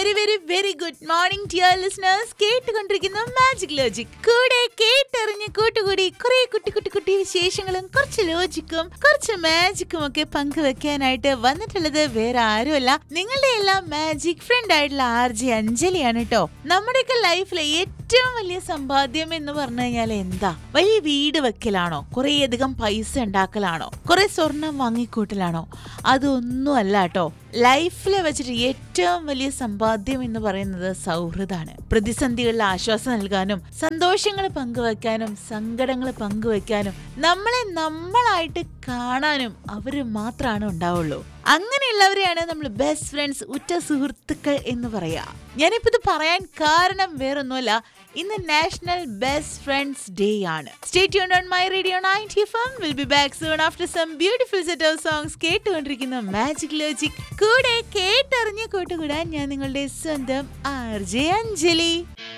very very very good morning dear listeners കേട്ടുകൊണ്ടിരിക്കുന്ന magic logic കൂടെ കേട്ടറിഞ്ഞ് കൂട്ടുകൂടി കുറെ കുട്ടി കുട്ടി കുട്ടി വിശേഷങ്ങളും കുറച്ച് ലോജിക്കും കുറച്ച് മാജിക്കും ഒക്കെ പങ്കുവെക്കാനായിട്ട് വന്നിട്ടുള്ളത് വേറെ ആരുമല്ല നിങ്ങളുടെ എല്ലാം മാജിക് ഫ്രണ്ട് ആയിട്ടുള്ള ആർ ജെ അഞ്ജലിയാണ് കേട്ടോ നമ്മുടെയൊക്കെ ലൈഫിലെ ഏറ്റവും വലിയ സമ്പാദ്യം എന്ന് പറഞ്ഞു കഴിഞ്ഞാൽ എന്താ വലിയ വീട് വെക്കലാണോ കുറേയധികം പൈസ ഉണ്ടാക്കലാണോ കുറെ സ്വർണം വാങ്ങിക്കൂട്ടലാണോ അതൊന്നും അല്ല കേട്ടോ ലൈഫിൽ വെച്ചിട്ട് ഏറ്റവും വലിയ സമ്പാദ്യം എന്ന് പറയുന്നത് സൗഹൃദമാണ് പ്രതിസന്ധികളിൽ ആശ്വാസം നൽകാനും സന്തോഷങ്ങൾ പങ്കുവെക്കാനും സങ്കടങ്ങൾ പങ്കുവെക്കാനും നമ്മളെ നമ്മളായിട്ട് കാണാനും അവര് മാത്രമാണ് ഉണ്ടാവുള്ളൂ അങ്ങനെയുള്ളവരെയാണ് നമ്മൾ ബെസ്റ്റ് ഫ്രണ്ട്സ് ഉറ്റ സുഹൃത്തുക്കൾ എന്ന് പറയാ ഞാനിപ്പോ ഇത് പറയാൻ കാരണം വേറൊന്നുമല്ല ഇന്ന് നാഷണൽ ബെസ്റ്റ് ഫ്രണ്ട്സ് ഡേ ആണ് stay tune on my radio ninety ഫം will be back soon after some beautiful set of songs കേട്ടുകൊണ്ടിരിക്കുന്ന മാജിക് ലോജിക് കൂടെ കേട്ടറിഞ്ഞ് കൂട്ടുകൂടാൻ ഞാൻ നിങ്ങളുടെ സ്വന്തം ആർ ജെ അഞ്ജലി